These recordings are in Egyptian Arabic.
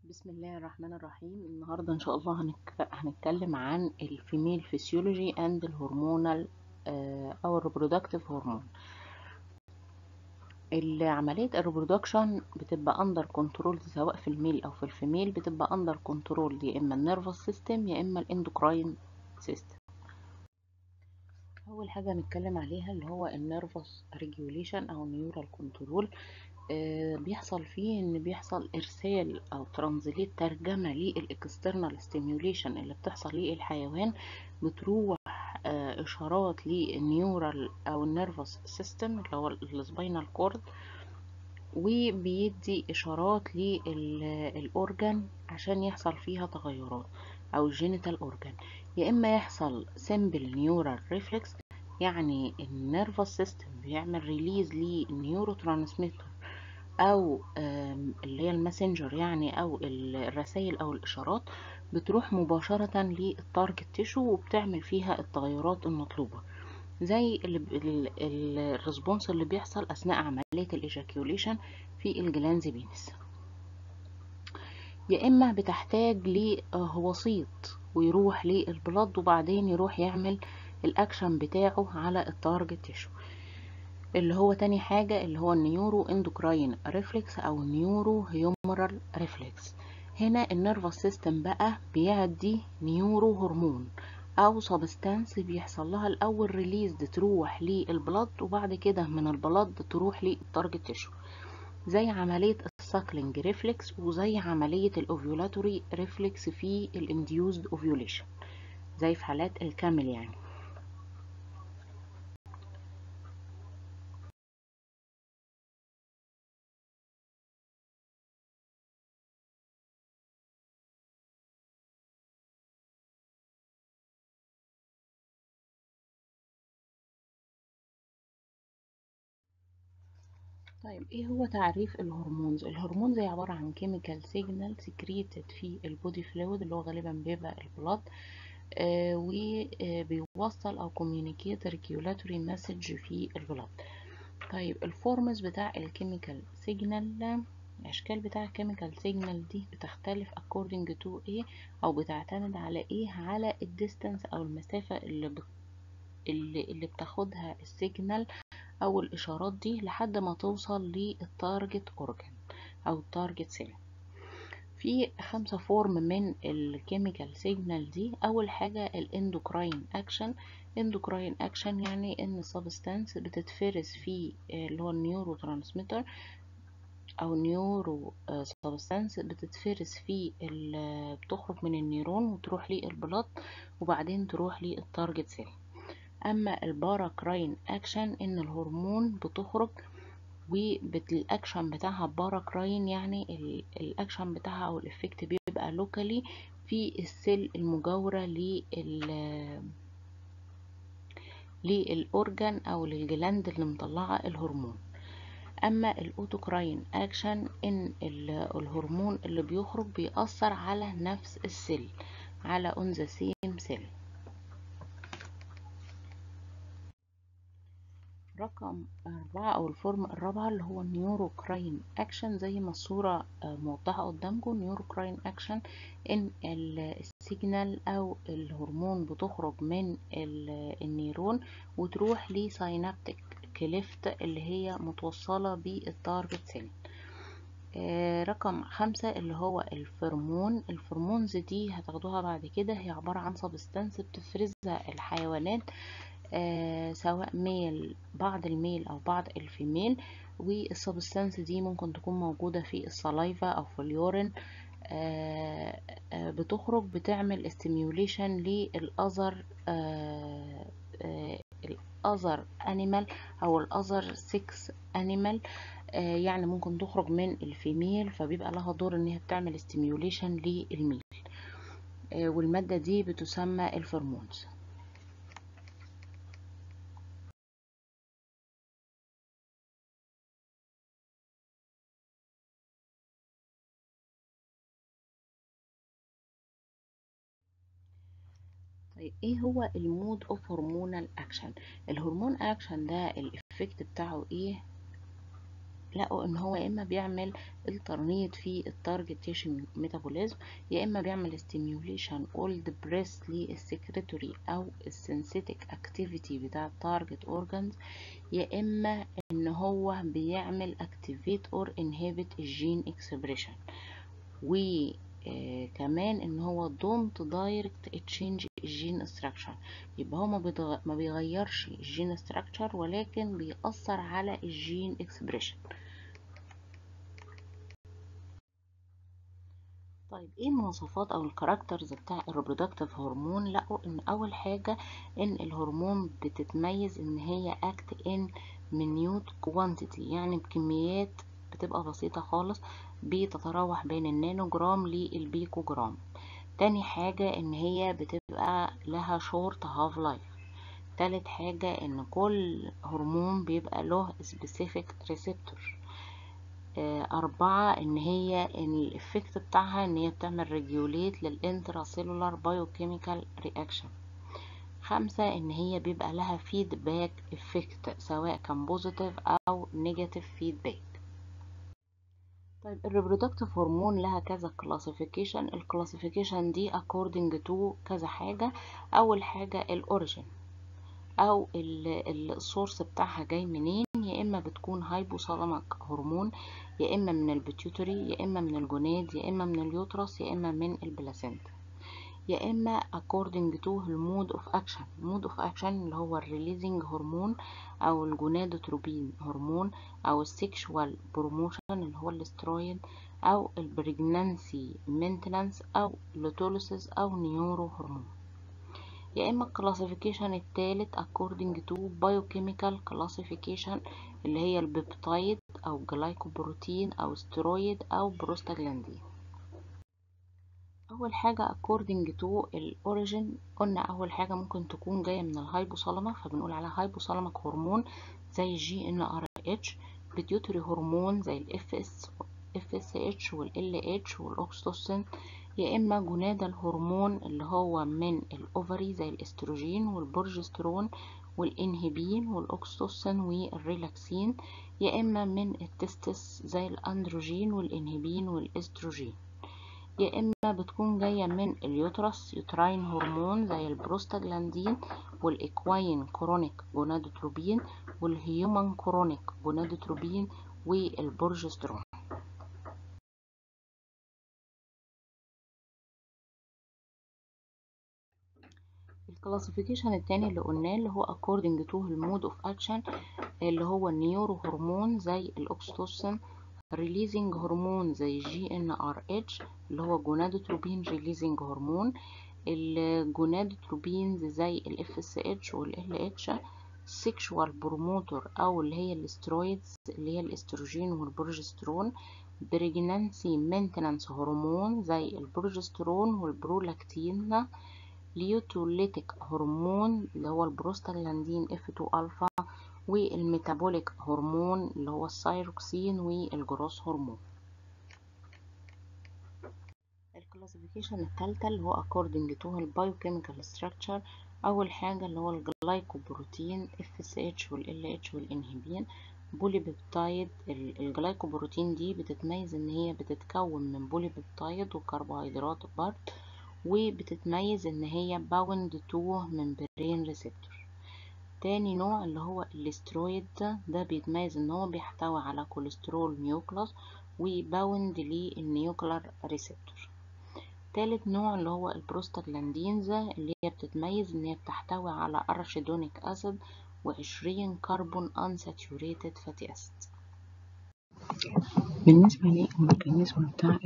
بسم الله الرحمن الرحيم النهاردة إن شاء الله هنك... هنتكلم عن الفيميل فيسيولوجي اند الهرمونال أو الريبرودكتيف هرمون عملية الريبرودكشن بتبقى أندر كنترول سواء في الميل أو في الفيميل بتبقى أندر كنترول يا إما النيرفس سيستم يا إما الاندوكراين سيستم أول حاجة هنتكلم عليها اللي هو النيرفس ريجوليشن أو نيورال كنترول آه بيحصل فيه ان بيحصل ارسال او ترانزليت ترجمه للاكسترنال ستيميوليشن اللي بتحصل للحيوان بتروح آه اشارات للنيورال او النيرفس سيستم اللي هو السباينال كورد وبيدي اشارات للاورجان عشان يحصل فيها تغيرات او الجينيتال اورجان يا اما يحصل سيمبل نيورال ريفلكس يعني النيرفس سيستم بيعمل ريليز للنيورو ترانسميتر او اللي هي الماسنجر يعني او الرسائل او الاشارات بتروح مباشرة للتارجت تيشو وبتعمل فيها التغيرات المطلوبة زي الريسبونس اللي بيحصل اثناء عملية الايجاكيوليشن في الجلانز بينس يا اما بتحتاج لوسيط ويروح للبلد وبعدين يروح يعمل الاكشن بتاعه على التارجت تيشو اللي هو تاني حاجة اللي هو النيورو اندوكراين ريفلكس او النيورو هيومرال ريفلكس هنا النيرفس سيستم بقى بيعدي نيورو هرمون او سبستانس بيحصل لها الاول ريليز تروح للبلد وبعد كده من البلد تروح للتارجت تيشو زي عملية الساكلينج ريفلكس وزي عملية الاوفيولاتوري ريفلكس في الانديوزد اوفيوليشن زي في حالات الكامل يعني طيب ايه هو تعريف الهرمونز الهرمونز هي عبارة عن كيميكال سيجنال سكريتد في البودي فلويد اللي هو غالبا بيبقى البلاد آه وبيوصل او كوميونيكيت ريجولاتوري مسج في البلاد طيب الفورمز بتاع الكيميكال سيجنال الاشكال بتاع الكيميكال سيجنال دي بتختلف according to ايه او بتعتمد على ايه على الديستانس او المسافة اللي بت... اللي, اللي بتاخدها السيجنال او الاشارات دي لحد ما توصل للتارجت اورجان او التارجت سيل في خمسة فورم من الكيميكال سيجنال دي اول حاجة الاندوكراين اكشن اندوكراين اكشن يعني ان سبستانس بتتفرز في اللي هو النيورو ترانسميتر او نيورو سبستانس بتتفرز في بتخرج من النيرون وتروح للبلط وبعدين تروح للتارجت سيل اما الباراكراين اكشن ان الهرمون بتخرج والاكشن بتاعها باراكراين يعني الاكشن بتاعها او الافكت بيبقى لوكالي في السيل المجاوره لل للاورجان او للجلاند اللي مطلعه الهرمون اما الاوتوكراين اكشن ان الهرمون اللي بيخرج بيأثر على نفس السيل على اون ذا سيم سيل رقم أربعة أو الفورم الرابعة اللي هو النيوروكراين أكشن زي ما الصورة موضحة قدامكم نيوروكراين أكشن إن السيجنال أو الهرمون بتخرج من النيرون وتروح لساينابتيك كليفت اللي هي متوصلة بالتارجت سيل رقم خمسة اللي هو الفرمون الفرمونز دي هتاخدوها بعد كده هي عبارة عن سبستانس بتفرزها الحيوانات آه سواء ميل بعض الميل او بعض الفيميل والسبستانس دي ممكن تكون موجودة في السلايفا او في اليورين آه آه بتخرج بتعمل استيميوليشن للأذر الأذر أنيمال أو الأذر سكس أنيمال يعني ممكن تخرج من الفيميل فبيبقى لها دور ان هي بتعمل استيميوليشن للميل والمادة دي بتسمى الفرمونز طيب ايه هو المود اوف هرمونال اكشن الهرمون اكشن ده الافكت بتاعه ايه لقوا ان هو يا اما بيعمل الترنيط في التارجت تيشن ميتابوليزم يا اما بيعمل ستيميوليشن اولد بريس للسكريتوري او السنسيتك اكتيفيتي بتاع التارجت اورجانز يا اما ان هو بيعمل اكتيفيت اور انهبت الجين اكسبريشن و آه كمان ان هو دونت دايركت تشينج الجين ستراكشر يبقى هو ما, بيتغ... ما بيغيرش الجين ستراكشر ولكن بيأثر على الجين اكسبريشن طيب ايه المواصفات او الكاركترز بتاع الريبرودكتيف هرمون لقوا ان اول حاجه ان الهرمون بتتميز ان هي اكت ان منيوت كوانتيتي يعني بكميات بتبقى بسيطه خالص بتتراوح بين النانو جرام للبيكو جرام تاني حاجة ان هي بتبقى لها شورت هاف لايف تالت حاجة ان كل هرمون بيبقى له سبيسيفيك ريسبتور أربعة إن هي إن الإفكت بتاعها إن هي بتعمل ريجوليت للإنتراسيلولار بايوكيميكال رياكشن خمسة إن هي بيبقى لها فيدباك إفكت سواء كان بوزيتيف أو نيجاتيف فيدباك طيب الريبرودكتيف هرمون لها كذا كلاسيفيكيشن الكلاسيفيكيشن دي according to كذا حاجة أول حاجة الأوريجين أو السورس بتاعها جاي منين يا إما بتكون هايبوثالاميك هرمون يا إما من البيتيوتري يا إما من الجوناد يا إما من اليوترس يا إما من البلاسينتا يا إما according to المود of action مود of action اللي هو الريليزنج هرمون أو الجونادوتروبين هرمون أو السيكشوال بروموشن اللي هو الاسترويد أو البريجنانسي مينتنانس أو لوتوليسيس أو نيورو هرمون يا إما الكلاسيفيكيشن التالت according to biochemical classification اللي هي البيبتايد أو جلايكوبروتين أو ستيرويد أو بروستاجلاندين أول حاجة according to الأوريجين قلنا أول حاجة ممكن تكون جاية من الهايبوثالاميك فبنقول عليها هايبوثالاميك هرمون زي الجي ان ار اتش بيتيوتري هرمون زي الاف اس اف اس اتش والال اتش والاوكسيتوسين يا اما جنادة هرمون اللي هو من الاوفري زي الاستروجين والبروجسترون والانهبين والاوكسيتوسين والريلاكسين يا اما من التستس زي الاندروجين والانهبين والاستروجين يا اما بتكون جاية من اليوترس يوتراين هرمون زي البروستاجلاندين والاكواين كرونيك جونادوتروبين والهيومن كرونيك جونادوتروبين والبروجسترون الكلاسيفيكيشن التاني اللي قلناه اللي هو according to المود اوف اكشن اللي هو النيورو هرمون زي الاوكسيتوسين ريليزنج هرمون زي جي ان ار اتش اللي هو جونادوتروبين ريليزنج هرمون الجونادوتروبينز زي الاف اس اتش والال اتش سيكشوال بروموتور او اللي هي الاسترويدز اللي هي الاستروجين والبروجسترون بريجنانسي مينتنانس هرمون زي البروجسترون والبرولاكتين ليوتوليتيك هرمون اللي هو البروستاجلاندين اف 2 الفا والميتابوليك هرمون اللي هو السايروكسين والجروس هرمون الكلاسيفيكيشن الثالثة اللي هو according to البايوكيميكال structure أول حاجة اللي هو الجلايكوبروتين اف اس اتش والال اتش والانهبين بولي بيبتايد الجلايكوبروتين دي بتتميز ان هي بتتكون من بولي بيبتايد وكربوهيدرات برضه وبتتميز ان هي باوند تو ممبرين ريسبتور تاني نوع اللي هو الاسترويد ده بيتميز ان هو بيحتوي على كوليسترول نيوكلاس وباوند للنيوكلر ريسبتور تالت نوع اللي هو البروستاجلاندينز اللي هي بتتميز ان هي بتحتوي على ارشيدونيك اسيد وعشرين كربون unsaturated fatty acid بالنسبة للميكانيزم بتاع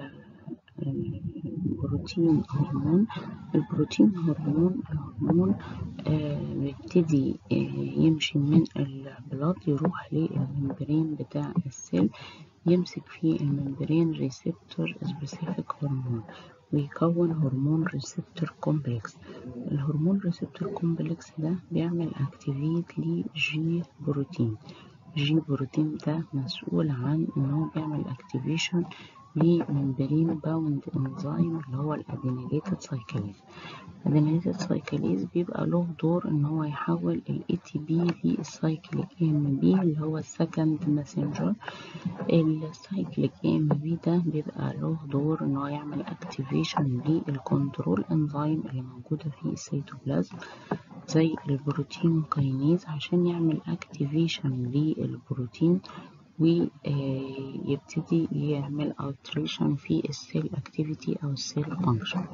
البروتين هرمون البروتين هرمون الهرمون آه بيبتدي آه يمشي من البلاد يروح للممبرين بتاع السيل يمسك في الممبرين ريسبتور سبيسيفيك هرمون ويكون هرمون ريسبتور كومبلكس الهرمون ريسبتور كومبلكس ده بيعمل اكتيفيت لجي بروتين جي بروتين ده مسؤول عن ان هو بيعمل اكتيفيشن لممبرين باوند انزيم اللي هو الادينيليتد سايكليز الادينيليتد سايكليز بيبقى له دور ان هو يحول الاي تي بي للسايكليك ام بي اللي هو السكند ماسنجر السايكليك ام بي ده بيبقى له دور ان هو يعمل اكتيفيشن للكنترول انزيم اللي موجوده في السيتوبلازم زي البروتين كاينيز عشان يعمل اكتيفيشن للبروتين ويبتدي يعمل alteration في السيل اكتيفيتي او السيل فانكشن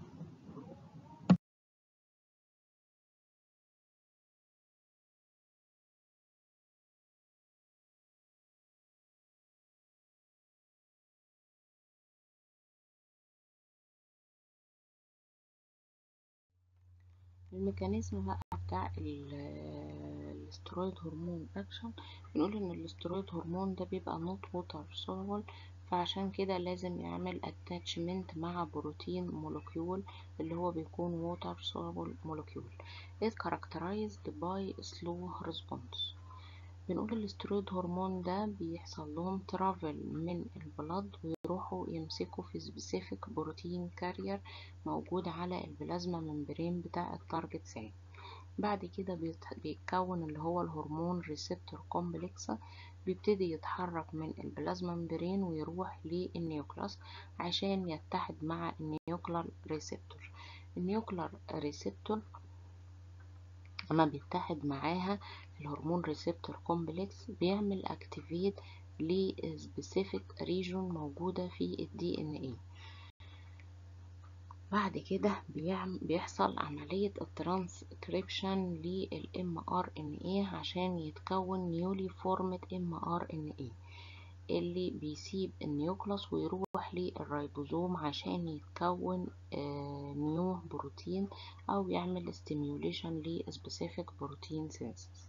الميكانيزم بقى بتاع الاسترويد هرمون اكشن بنقول ان الاسترويد هرمون ده بيبقى نوت ووتر سولول فعشان كده لازم يعمل اتاتشمنت مع بروتين مولكيول اللي هو بيكون ووتر سولول مولكيول is characterized by slow response بنقول الاسترويد هرمون ده بيحصل لهم ترافل من البلد ويروحوا يمسكوا في سبيسيفيك بروتين كارير موجود على البلازما ممبرين بتاع التارجت سيل بعد كده بيتكون اللي هو الهرمون ريسبتور كومبلكس بيبتدي يتحرك من البلازما ممبرين ويروح للنيوكلاس عشان يتحد مع النيوكلار ريسبتور النيوكلار ريسبتور لما بيتحد معاها الهرمون ريسبتور كومبلكس بيعمل اكتيفيت لسبيسيفيك ريجون موجودة في الدي ان ايه بعد كده بيحصل عملية الترانسكريبشن للام ار ان ايه عشان يتكون نيولي فورمد ام ار ان ايه اللي بيسيب النيوكلاس ويروح للريبوزوم عشان يتكون آه نيو بروتين او يعمل ستيميوليشن لسبيسيفيك بروتين سينسز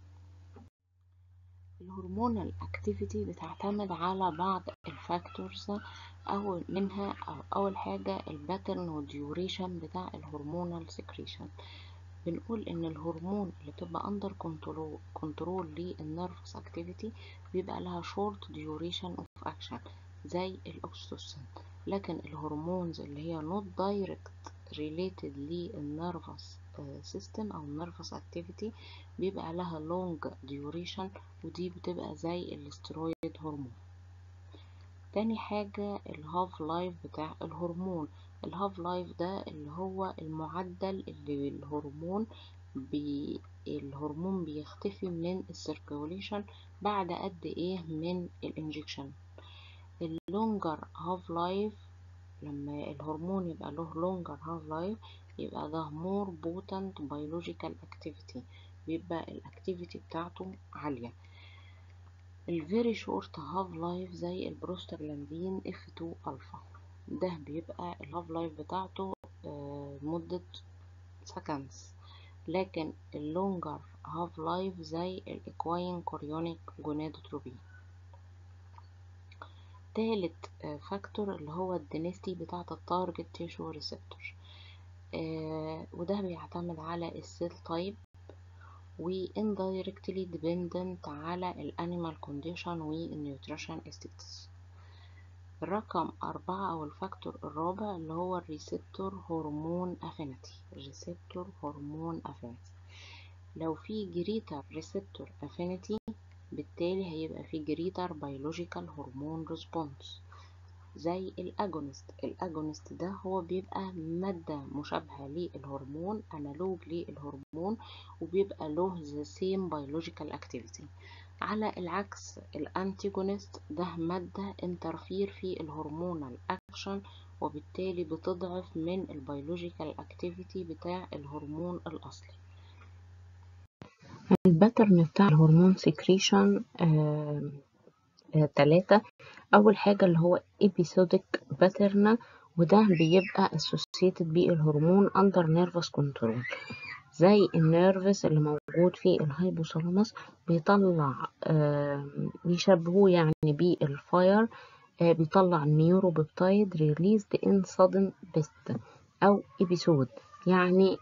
الهرمونال اكتيفيتي بتعتمد على بعض الفاكتورز او منها أو اول حاجة الباترن والديوريشن بتاع الهرمونال سكريشن بنقول ان الهرمون اللي بتبقى اندر كنترول كنترول للنيرفس اكتيفيتي بيبقى لها شورت ديوريشن اوف اكشن زي الاكسيتوسين لكن الهرمونز اللي هي نوت دايركت ريليتد للنيرفس سيستم او النيرفس اكتيفيتي بيبقى لها لونج ديوريشن ودي بتبقى زي الاسترويد هرمون تاني حاجة الهاف لايف بتاع الهرمون الهاف لايف ده اللي هو المعدل اللي الهرمون بي الهرمون بيختفي من السيركوليشن بعد قد ايه من الانجكشن اللونجر هاف لايف لما الهرمون يبقى له لونجر هاف لايف يبقى ده مور بوتنت بيولوجيكال اكتيفيتي بيبقى الاكتيفيتي بتاعته عاليه الفيري شورت هاف لايف زي البروستاجلاندين اف 2 الفا ده بيبقى الهاف لايف بتاعته مدة سكندز لكن اللونجر هاف لايف زي الاكواين كوريونيك جونادوتروبين تالت فاكتور اللي هو الدينستي بتاعة التارجت تيشو ريسبتور وده بيعتمد على السيل تايب و indirectly dependent على الانيمال كونديشن والنيوتريشن status الرقم أربعة أو الفاكتور الرابع اللي هو الريسبتور هرمون افينيتي الريسبتور هرمون افينيتي لو في جريتر ريسبتور افينيتي بالتالي هيبقى في جريتر بيولوجيكال هرمون ريسبونس زي الاجونست الاجونست ده هو بيبقى مادة مشابهة للهرمون انالوج للهرمون وبيبقى له the same biological activity على العكس الانتيجونست ده مادة انترفير في الهرمونال اكشن وبالتالي بتضعف من البيولوجيكال اكتيفيتي بتاع الهرمون الاصلي الباترن بتاع الهرمون سكريشن آه آه تلاتة أول حاجة اللي هو episodic pattern وده بيبقى associated بالهرمون under nervous control زي النيرفس اللي موجود في الهايبوثالاموس بيطلع آه بيشبهوه يعني بالفاير آه بيطلع نيوروبيبتايد ريليزد ان sudden burst أو episode يعني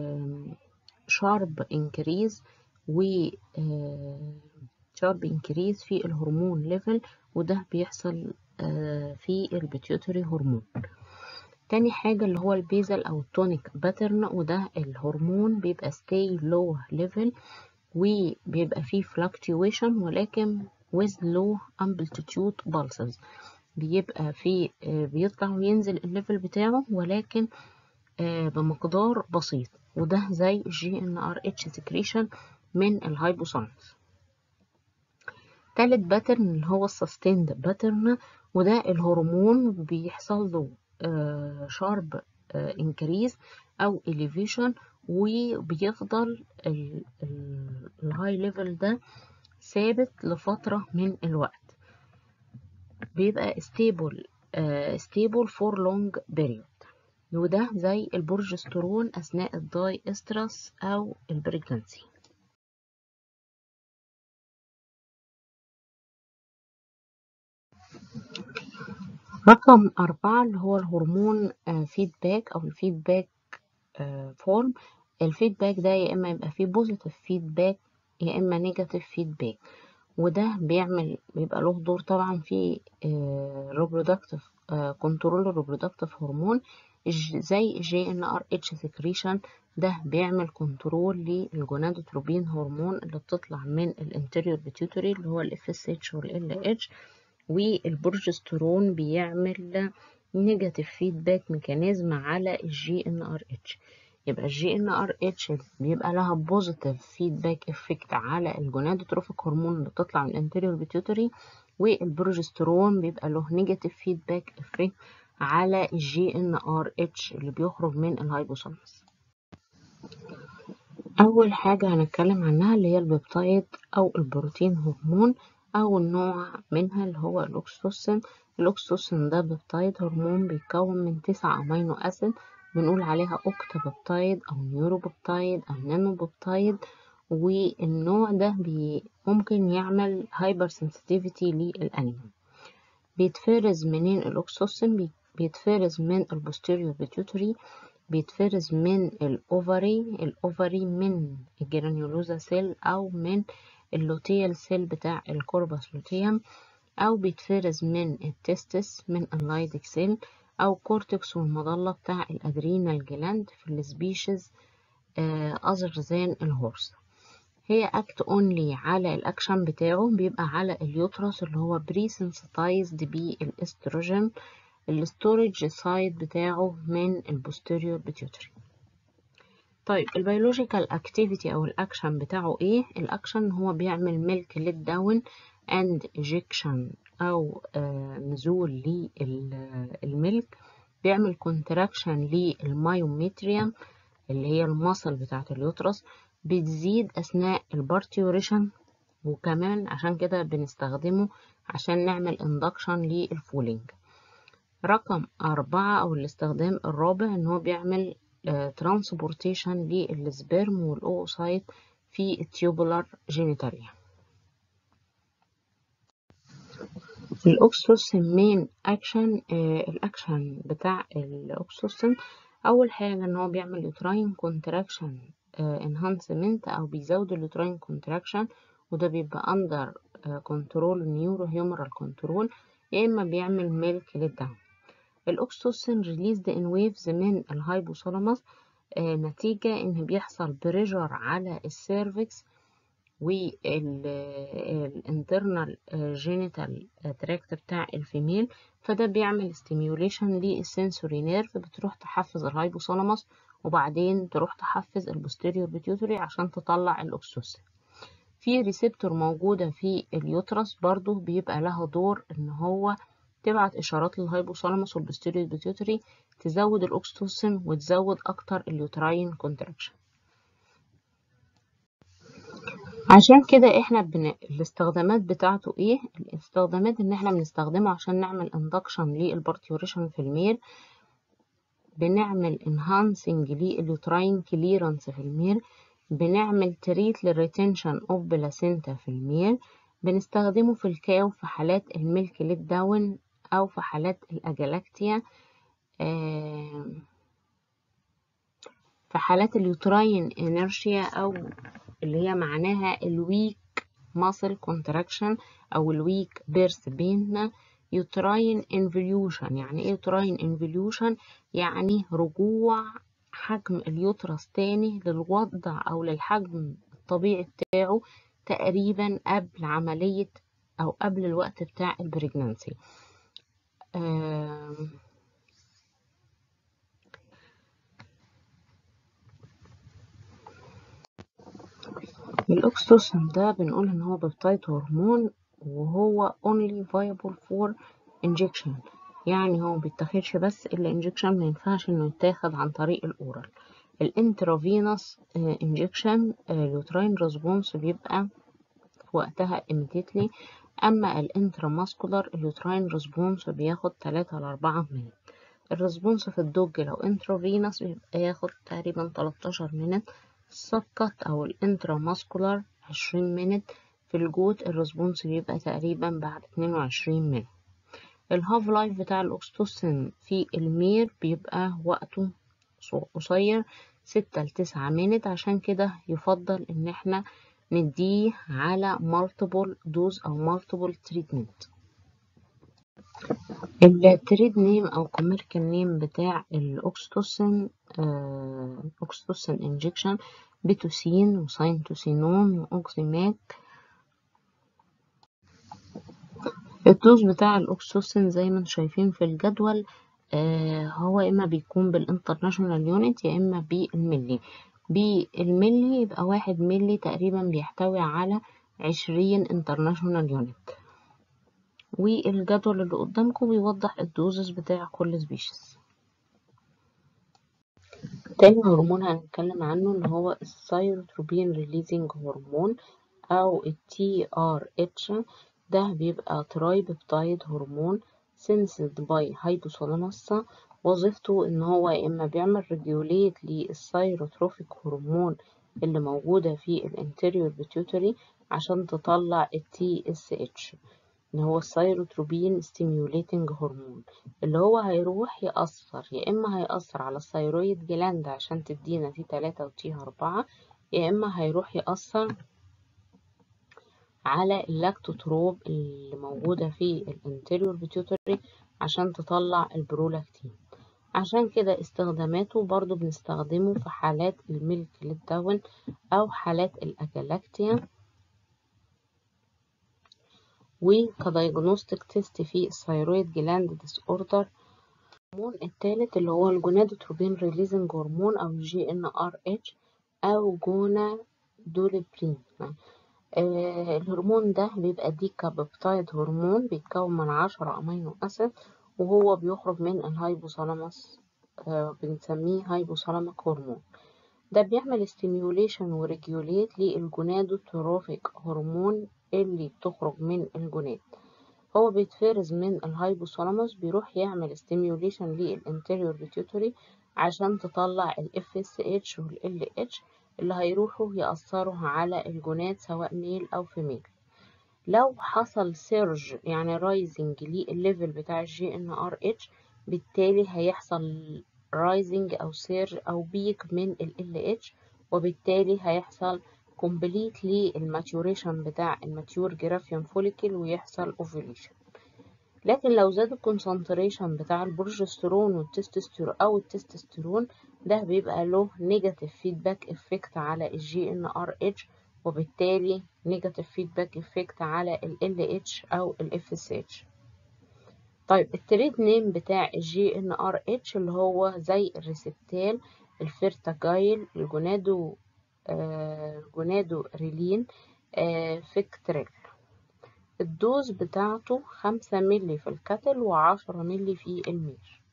شارب انكريز و شارب انكريز في الهرمون ليفل وده بيحصل في البيتيوتري هرمون تاني حاجة اللي هو البيزل أو التونيك باترن وده الهرمون بيبقى stay low level وبيبقى فيه fluctuation ولكن with low amplitude pulses بيبقى فيه بيطلع وينزل الليفل بتاعه ولكن بمقدار بسيط وده زي الجي ان ار اتش سكريشن من الهايبوثالاموس تالت باترن اللي هو السستيند باترن وده الهرمون بيحصل له شارب انكريز او elevation وبيفضل الهاي ليفل ده ثابت لفترة من الوقت بيبقى stable uh, stable for long period وده زي البروجسترون أثناء الداي استرس أو البريجنسي رقم أربعة اللي هو الهرمون فيدباك أو الفيدباك فورم الفيدباك ده يا إما يبقى فيه بوزيتيف فيدباك يا إما نيجاتيف فيدباك وده بيعمل بيبقى له دور طبعا في reproductive كنترول reproductive هرمون زي جي ان ار اتش سكريشن ده بيعمل كنترول للجونادوتروبين هرمون اللي بتطلع من الانتيريور بيتيوتري اللي هو الاف اس اتش والال اتش والبروجسترون بيعمل نيجاتيف فيدباك ميكانيزم على الجي ان ار اتش يبقى الجي ان ار اتش بيبقى لها بوزيتيف فيدباك افكت على الجونادوتروفيك هرمون اللي بتطلع من الانتيريور بيتيوتري والبروجسترون بيبقى له نيجاتيف فيدباك افكت على الجي ان ار اتش اللي بيخرج من الهايبوثالاموس اول حاجه هنتكلم عنها اللي هي البيبتايد او البروتين هرمون اول نوع منها اللي هو الاكسوسين الاكسوسين ده بيبتايد هرمون بيتكون من تسعة امينو اسيد بنقول عليها اوكتا بيبتايد او نيورو بيبتايد او نانو بيبتايد والنوع ده بي ممكن يعمل هايبر سنسيتيفيتي للانيمال بيتفرز منين الاكسوسين بيتفرز من البوستيريور بيتيوتري بيتفرز من الاوفري الاوفري من الجرانيولوزا سيل او من اللوتيال سيل بتاع الكوربس لوتيوم او بيتفرز من التستس من اللايدك سيل او كورتكس والمظلة بتاع الادرينال جلاند في السبيشيز اذر ذان الهورس هي اكت اونلي على الاكشن بتاعه بيبقى على اليوترس اللي هو بري سنسيتايزد بالاستروجين الستورج سايد بتاعه من البوستيريور بيتيوتري طيب البيولوجيكال اكتيفيتي او الاكشن بتاعه ايه الاكشن هو بيعمل ميلك ليت داون اند ايجكشن او آه نزول للملك بيعمل كونتراكشن للمايوميتريوم اللي هي المصل بتاعه اليوترس بتزيد اثناء البارتيوريشن وكمان عشان كده بنستخدمه عشان نعمل اندكشن للفولينج رقم أربعة أو الاستخدام الرابع إن هو بيعمل ترانسبورتيشن للسبرم والأوسايت في التيوبولار جينيتاليا الأكسوسين مين أكشن الأكشن بتاع الأكسوسين أول حاجة إن هو بيعمل يوتراين كونتراكشن انهانسمنت أو بيزود اليوتراين كونتراكشن وده بيبقى أندر كنترول نيورو هيومرال كنترول يا إما بيعمل ميلك للدم الأكسوسين ريليزد إن ويفز من الهايبوثالاموس آه نتيجة إن بيحصل بريجر على السيرفكس والانترنال جينيتال تراكت بتاع الفيميل فده بيعمل ستيميوليشن للسنسوري نيرف بتروح تحفز الهايبوثالاموس وبعدين تروح تحفز البوستيريور بيتيوتري عشان تطلع الأكسوسين في ريسبتور موجودة في اليوترس برضو بيبقى لها دور ان هو تبعت اشارات للهايبوثالاموس والبوستيريور بيتيوتري تزود الاكسيتوسين وتزود اكتر اليوتراين كونتراكشن عشان كده احنا بن... الاستخدامات بتاعته ايه الاستخدامات ان احنا بنستخدمه عشان نعمل اندكشن للبارتيوريشن في الميل بنعمل انهانسنج لليوتراين كليرنس في الميل بنعمل تريت للريتنشن اوف بلاسينتا في الميل بنستخدمه في الكاو في حالات الميلك ليت داون او في حالات الاجلاكتيا في حالات اليوتراين انرشيا او اللي هي معناها الويك ماسل كونتراكشن او الويك بيرث بين uterine involution يعني ايه uterine involution يعني رجوع حجم اليوترس تاني للوضع او للحجم الطبيعي بتاعه تقريبا قبل عملية او قبل الوقت بتاع البريجنانسي آم، الأكسوسين ده بنقول إن هو بيبتايد هرمون وهو only viable for injection يعني هو مبيتاخدش بس إلا injection مينفعش إنه يتاخد عن طريق الأورال الانترافينوس انجكشن اليوتراين ريسبونس بيبقى في وقتها immediately أما الانتراماسكولار اليوتراين ريسبونس بياخد تلاتة لأربعة مينت الريسبونس في الدوج لو انترافينوس بيبقى ياخد تقريبا 13 مينت السبكت أو الانتراماسكولار 20 مينت في الجوت الريسبونس بيبقى تقريبا بعد 22 مينت الهاف لايف بتاع الأكستوسين في المير بيبقى وقته قصير ستة لتسعة مينت عشان كده يفضل إن احنا نديه على multiple دوز أو multiple treatment التريد نيم أو كوميركال نيم بتاع الأكستوسين آه، أكستوسين انجكشن بيتوسين وساينتوسينون وأوكسيماك الدوز بتاع الأكسوسين زي ما انتم شايفين في الجدول آه هو إما بيكون بالانترناشونال يونت يا إما بالملي بالملي يبقى واحد ملي تقريبا بيحتوي على عشرين انترناشونال يونت والجدول اللي قدامكم بيوضح الدوزز بتاع كل سبيشيز تاني هرمون هنتكلم عنه اللي هو الثايروتروبين ريليزنج هرمون أو ال TRH ده بيبقى ترايبيبتايد هرمون سنسد باي هايبوثالاموس وظيفته ان هو يا اما بيعمل ريجوليت للثايروتروفيك هرمون اللي موجودة في الانتيريور بيتيوتري عشان تطلع ال TSH اللي هو الثايروتروبين ستيميوليتنج هرمون اللي هو هيروح يأثر يا اما هيأثر على الثايرويد جلاند عشان تدينا تي 3 وتي 4 يا اما هيروح يأثر على اللاكتوتروب اللي موجودة في الانتيريور بيتيوتري عشان تطلع البرولاكتين عشان كده استخداماته برضو بنستخدمه في حالات الميلك للدون أو حالات الأجلاكتيا وكدايجنوستيك تيست في الثايرويد جلاند ديس اوردر الهرمون التالت اللي هو الجونادوتروبين ريليزنج هرمون أو جي ان ار اتش أو جونا دوليبرين آه الهرمون ده بيبقى ديكا بيبتايد هرمون بيتكون من عشرة أمينو أسيد وهو بيخرج من الهايبوثالاموس آه بنسميه هايبوثالاميك هرمون ده بيعمل ستيميوليشن وريجوليت للجونادوتروفيك هرمون اللي بتخرج من الجوناد هو بيتفرز من الهايبوثالاموس بيروح يعمل ستيميوليشن للانتيريور بيتيوتري عشان تطلع ال FSH وال LH اللي هيروحوا يأثروا على الجونات سواء ميل أو فيميل لو حصل سيرج يعني رايزنج للليفل بتاع الجي ان ار اتش بالتالي هيحصل رايزنج أو سيرج أو بيك من ال LH وبالتالي هيحصل كومبليت للماتيوريشن بتاع الماتيور جرافيان فوليكل ويحصل اوفيليشن لكن لو زاد الكونسنتريشن بتاع البروجسترون والتستوستيرون او التستوستيرون ده بيبقى له نيجاتيف فيدباك افكت على الجي ان ار اتش وبالتالي نيجاتيف فيدباك افكت على ال ال اتش او ال اف اس اتش طيب التريد نيم بتاع الجي ان ار اتش اللي هو زي الريسبتال الفيرتاجايل الجونادو آه جونادو ريلين آه فيكتريل الدوز بتاعته خمسة ملي في الكتل وعشرة ملي في المير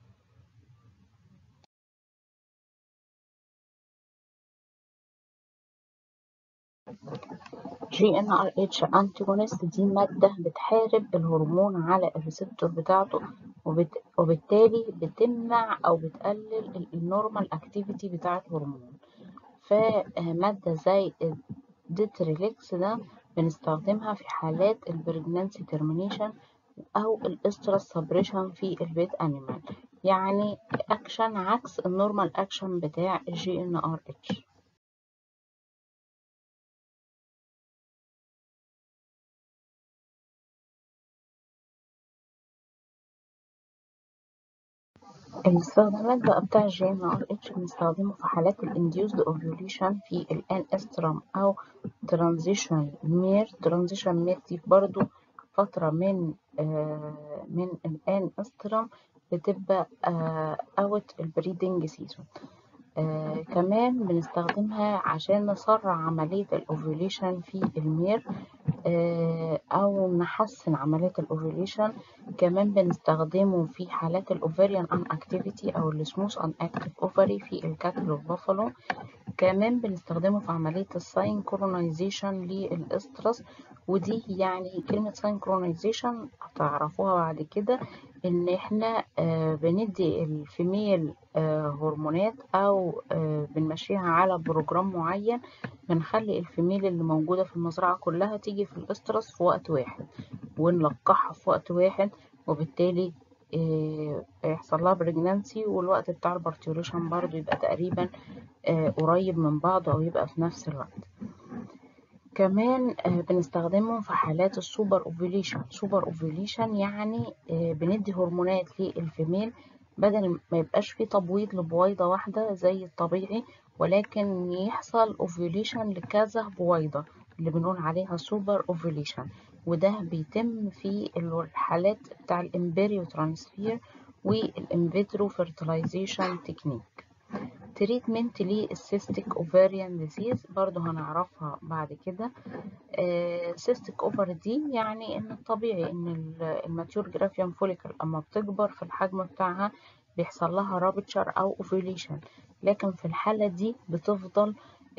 جي ان ار اتش انتيجونست دي مادة بتحارب الهرمون على الريسبتور بتاعته وبت... وبالتالي بتمنع او بتقلل النورمال اكتيفيتي بتاع الهرمون فمادة زي الديتريليكس ده بنستخدمها في حالات البريجنانسي ترمينيشن او الاسترس سبريشن في البيت انيمال يعني اكشن عكس النورمال اكشن بتاع الجي ان ار اتش الاستخدامات بقى بتاع الجي ان ار اتش بنستخدمه في حالات الانديوزد اوفيوليشن في الان استرم او ترانزيشن مير ترانزيشن مير دي برضو فترة من آه من الان استرم بتبقى اوت البريدنج سيزون آه كمان بنستخدمها عشان نسرع عملية الأوفيوليشن في المير آه أو نحسن عملية الأوفيوليشن كمان بنستخدمه في حالات الأوفريان أن أكتيفيتي أو السموث أن أكتيف أوفري في الكاتل والبافالو كمان بنستخدمه في عملية الساينكرونايزيشن للإسترس ودي يعني كلمة ساينكرونايزيشن هتعرفوها بعد كده إن إحنا آه بندي الفيميل آه هرمونات أو آه بنمشيها على بروجرام معين بنخلي الفيميل اللي موجودة في المزرعة كلها تيجي في الإسترس في وقت واحد ونلقحها في وقت واحد وبالتالي يحصل لها بريجنانسي والوقت بتاع البارتيوريشن برضو يبقى تقريبا قريب من بعض أو يبقى في نفس الوقت كمان بنستخدمهم في حالات السوبر اوفيليشن سوبر اوفيليشن يعني بندي هرمونات للفيميل بدل ما يبقاش فيه تبويض لبويضة واحدة زي الطبيعي ولكن يحصل اوفيليشن لكذا بويضة اللي بنقول عليها سوبر اوفيليشن وده بيتم في الحالات بتاع الامبريو ترانسفير والانفيترو فيرتلايزيشن تكنيك تريتمنت للسيستيك اوفاريان ديزيز برضو هنعرفها بعد كده سيستيك اوفر دي يعني ان الطبيعي ان الماتيور جرافيان فوليكل اما بتكبر في الحجم بتاعها بيحصل لها رابتشر او اوفيليشن لكن في الحالة دي بتفضل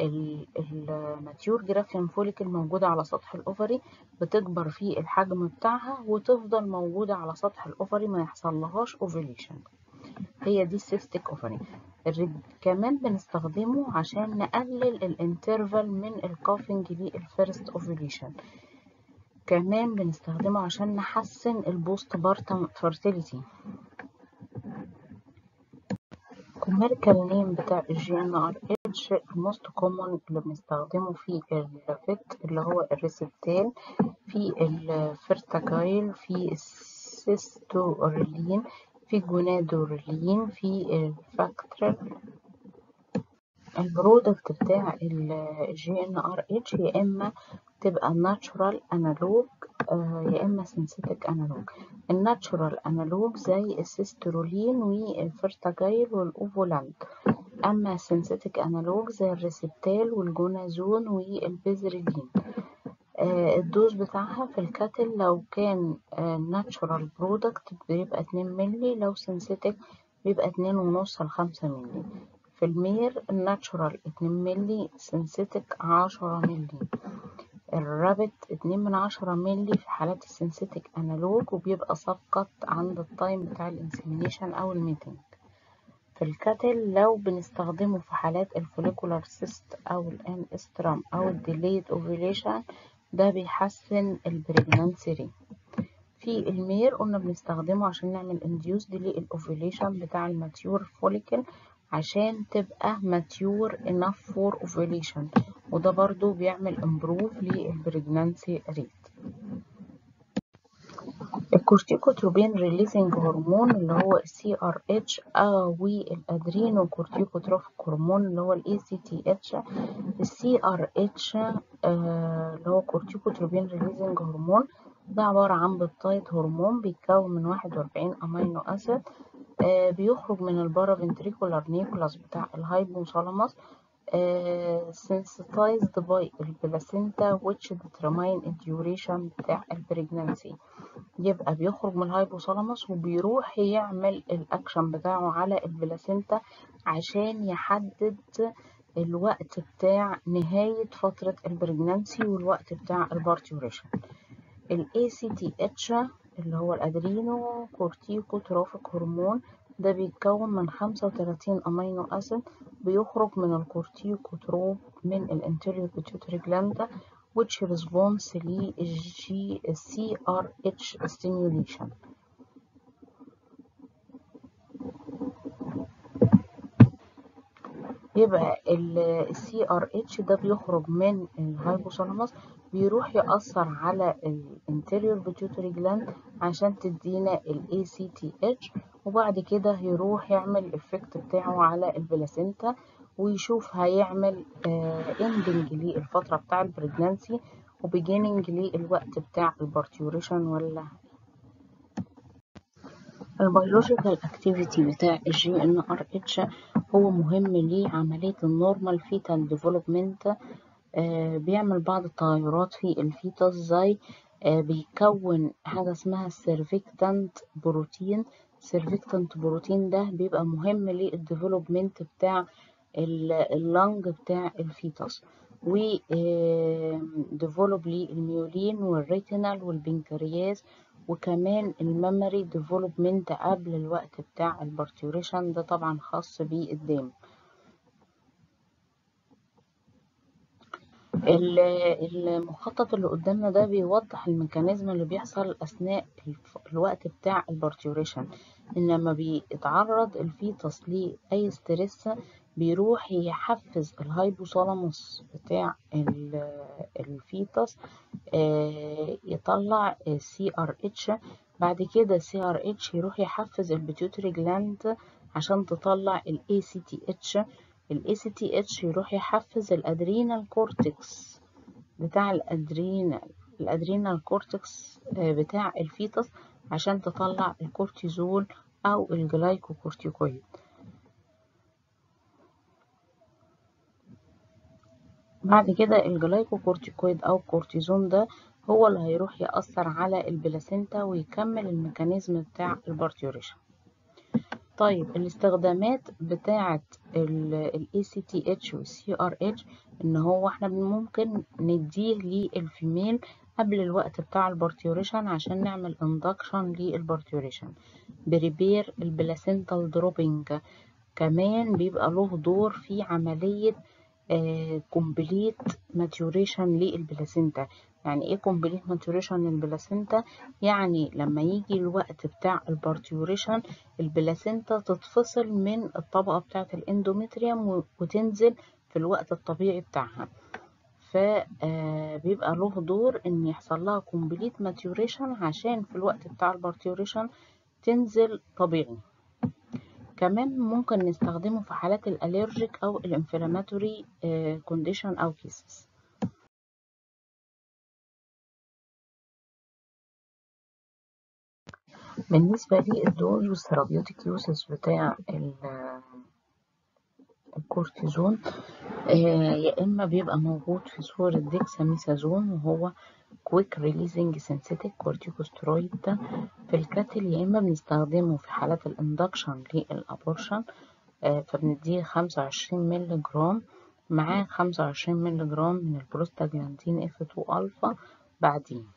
الماتيور جرافيان فوليكل موجودة على سطح الأوفري بتكبر في الحجم بتاعها وتفضل موجودة على سطح الأوفري ما يحصلهاش اوفيليشن هي دي السيستيك اوفري كمان بنستخدمه عشان نقلل الانترفال من الكافنج للفيرست اوفيليشن كمان بنستخدمه عشان نحسن البوست بارتم فيرتيليتي الكوميريكال نيم بتاع الجي ان ار اتش الموست كومون اللي بنستخدمه في الفيت اللي هو الريسبتال في الفيرتاجايل في السيستورلين في الجونادورلين في الفاكترال البرودكت بتاع الجي ان ار اتش يا اما تبقى ناتشورال انالوج يا اما سينثيتك انالوج الناتشورال انالوج زي السيسترولين والفرتاجايل والاوفولاند اما السينثيتك انالوج زي الريسبتال والجونازون والبيزريلين الدوز بتاعها في الكاتل لو كان ناتشورال برودكت بيبقى 2 ملي لو سينثيتك بيبقى 2.5 ل 5 ملي في المير الناتشورال 2 ملي سينثيتك 10 ملي الرابت 2 من 10 ملي في حالات السينثيتك انالوج وبيبقى سبقت عند التايم بتاع الانسيمينيشن او الميتنج في الكاتل لو بنستخدمه في حالات الفوليكولار سيست او الان استرام او الديليد اوفيليشن ده بيحسن البريجنانسي ريت في المير قلنا بنستخدمه عشان نعمل انديوس للاوفيليشن بتاع الماتيور فوليكل عشان تبقى ماتيور enough for ovulation وده برضو بيعمل امبروف للبريجنانسي ريت الكورتيكوتروبين ريليزنج هرمون اللي هو السي ار اتش او الادرينو كورتيكوتروفيك هرمون اللي هو الاي سي تي اتش السي ار اتش اللي هو كورتيكوتروبين ريليزنج هرمون ده عبارة عن بيبتايد هرمون بيتكون من 41 امينو اسيد آه بيخرج من البارافنتريكولار نيوكلاس بتاع الهايبوثالاموس آه sensitized by البلاسينتا which determine الديوريشن بتاع البريجنانسي يبقى بيخرج من الهايبوثالاموس وبيروح يعمل الاكشن بتاعه على البلاسينتا عشان يحدد الوقت بتاع نهاية فترة البريجنانسي والوقت بتاع البارتيوريشن ال ACTH اللي هو الأدرينو كورتيكوتروفيك هرمون ده بيتكون من 35 أمينو أسيد بيخرج من الكورتيكوتروب من الانتيريور بيتيوتري جلاندا which response للجي CRH stimulation يبقى ال CRH ده بيخرج من الهايبوثالاموس بيروح يأثر على الانتيريور بيتيوتري جلاند عشان تدينا ال ACTH وبعد كده هيروح يعمل الإفكت بتاعه على البلاسينتا ويشوف هيعمل اندنج للفترة بتاع البريجنانسي وبيجيننج للوقت بتاع البارتيوريشن ولا البيولوجيكال اكتيفيتي بتاع الجي ان ار اتش هو مهم لعملية النورمال فيتال ديفلوبمنت بيعمل بعض التغيرات في الفيتس زي آه بيكون حاجة اسمها السيرفيكتانت بروتين السيرفيكتانت بروتين ده بيبقى مهم للديفلوبمنت بتاع اللنج بتاع الفيتس و ديفلوب للميولين والريتينال والبنكرياس وكمان الميموري ديفلوبمنت قبل الوقت بتاع البارتيوريشن ده طبعا خاص بالدم المخطط اللي قدامنا ده بيوضح الميكانيزم اللي بيحصل اثناء الوقت بتاع البارتيوريشن ان لما بيتعرض الفيتس لاي ستريس بيروح يحفز الهايبوثالاموس بتاع الفيتس يطلع سي ار اتش بعد كده سي ار اتش يروح يحفز البيتيوتري جلاند عشان تطلع الاي سي تي اتش الاي سي تي اتش يروح يحفز الادرينال كورتكس بتاع الادرينال الادرينال كورتكس بتاع الفيتس عشان تطلع الكورتيزول او الجلايكوكورتيكويد بعد كده الجلايكوكورتيكويد او الكورتيزون ده هو اللي هيروح يأثر على البلاسينتا ويكمل الميكانيزم بتاع البارتيوريشن طيب الاستخدامات بتاعة ال ACTH وال CRH ان هو احنا ممكن نديه للفيميل قبل الوقت بتاع البارتيوريشن عشان نعمل اندكشن للبارتيوريشن بريبير البلاسينتال دروبينج كمان بيبقى له دور في عملية كومبليت ماتيوريشن للبلاسينتا يعني ايه كومبليت ماتيوريشن للبلاسينتا يعني لما يجي الوقت بتاع البارتيوريشن البلاسينتا تتفصل من الطبقة بتاعة الاندومتريوم وتنزل في الوقت الطبيعي بتاعها فبيبقى له دور ان يحصل لها كومبليت ماتيوريشن عشان في الوقت بتاع البارتيوريشن تنزل طبيعي كمان ممكن نستخدمه في حالات الالرجيك او الانفلاماتوري كونديشن او كيسز بالنسبة للدوز والثيرابيوتيك يوسز بتاع الكورتيزون يا إما بيبقى موجود في صورة ديكساميثازون وهو كويك ريليزنج سينثيتيك كورتيكوسترويد ده في الكاتل يا إما بنستخدمه في حالات الاندكشن للأبورشن فبنديه خمسة وعشرين مللي جرام معاه خمسة وعشرين مللي جرام من البروستاجلاندين اف 2 ألفا بعدين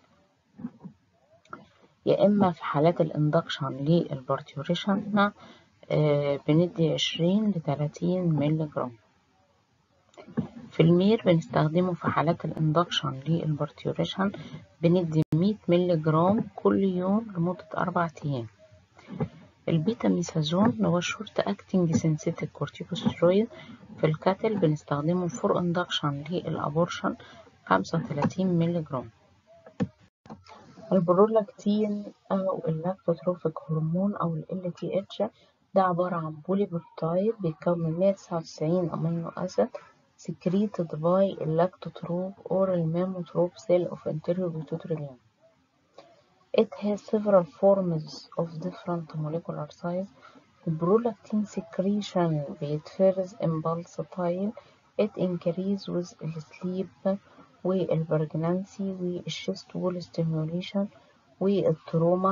يا إما في حالات الاندكشن للبارتيوريشن آه بندي عشرين لتلاتين مللي جرام في المير بنستخدمه في حالات الاندكشن للبارتيوريشن بندي مية مللي جرام كل يوم لمدة أربع أيام البيتا ميثازون هو الشورت اكتنج سينثيتيك كورتيكوسترويد في الكاتل بنستخدمه فور اندكشن للابورشن خمسة وتلاتين مللي جرام البرولاكتين أو اللاكتوتروفيك هرمون أو ال LTH ده عبارة عن بوليبيبتايد بيتكون من 199 أمينو أسيد secreted by اللاكتوتروف or الميموتروف cell of anterior pituitary gland. It has several forms of different molecular size. البرولاكتين secretion بيتفرز impulse time. It increase with sleep والبرجنانسي والشيست وول ستيموليشن والتروما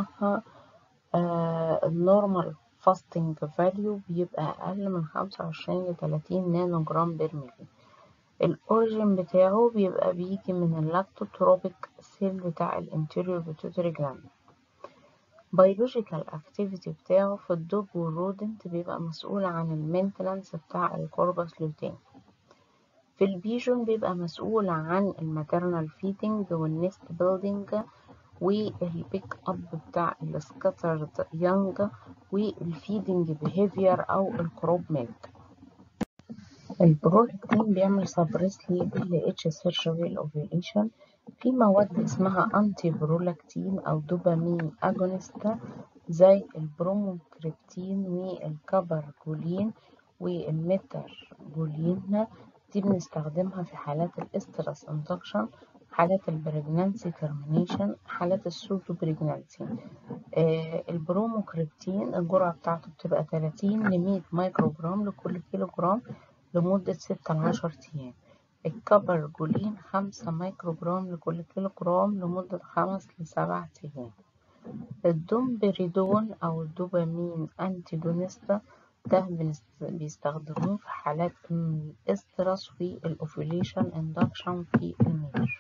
النورمال فاستنج فاليو بيبقى أقل من خمسة وعشرين لتلاتين نانو جرام بير ملي الأوريجين بتاعه بيبقى بيجي من اللاكتوتروبيك سيل بتاع الانتيريور بيتوتري جلاند بيولوجيكال اكتيفيتي بتاعه في الدوج والرودنت بيبقى مسؤول عن المينتنانس بتاع الكوربس لوتين في البيجون بيبقى مسؤول عن الماترنال فيدنج والنست بيلدينج والبيك اب بتاع السكاترد يونج والفيدنج بيهيفير او الكروب ميلك البرولاكتين بيعمل سبريس لل اتش سيرشوال اوفيليشن في مواد اسمها أنتي برولاكتين أو دوبامين أجونستا زي البروموكريبتين والكابرجولين والميترجولين دي بنستخدمها في حالات الاسترس اندكشن حالات البريجنانسي ترمينيشن حالات السودو بريجنانسي آه البروموكريبتين الجرعة بتاعته بتبقى 30 ل 100 مايكرو جرام لكل كيلو جرام لمدة 6 ل 10 أيام الكابرجولين 5 مايكرو جرام لكل كيلو جرام لمدة 5 ل 7 أيام الدومبريدون أو الدوبامين أنتيجونيستا ده بيستخدموه في حالات الاسترس والأوفيليشن اندكشن في المير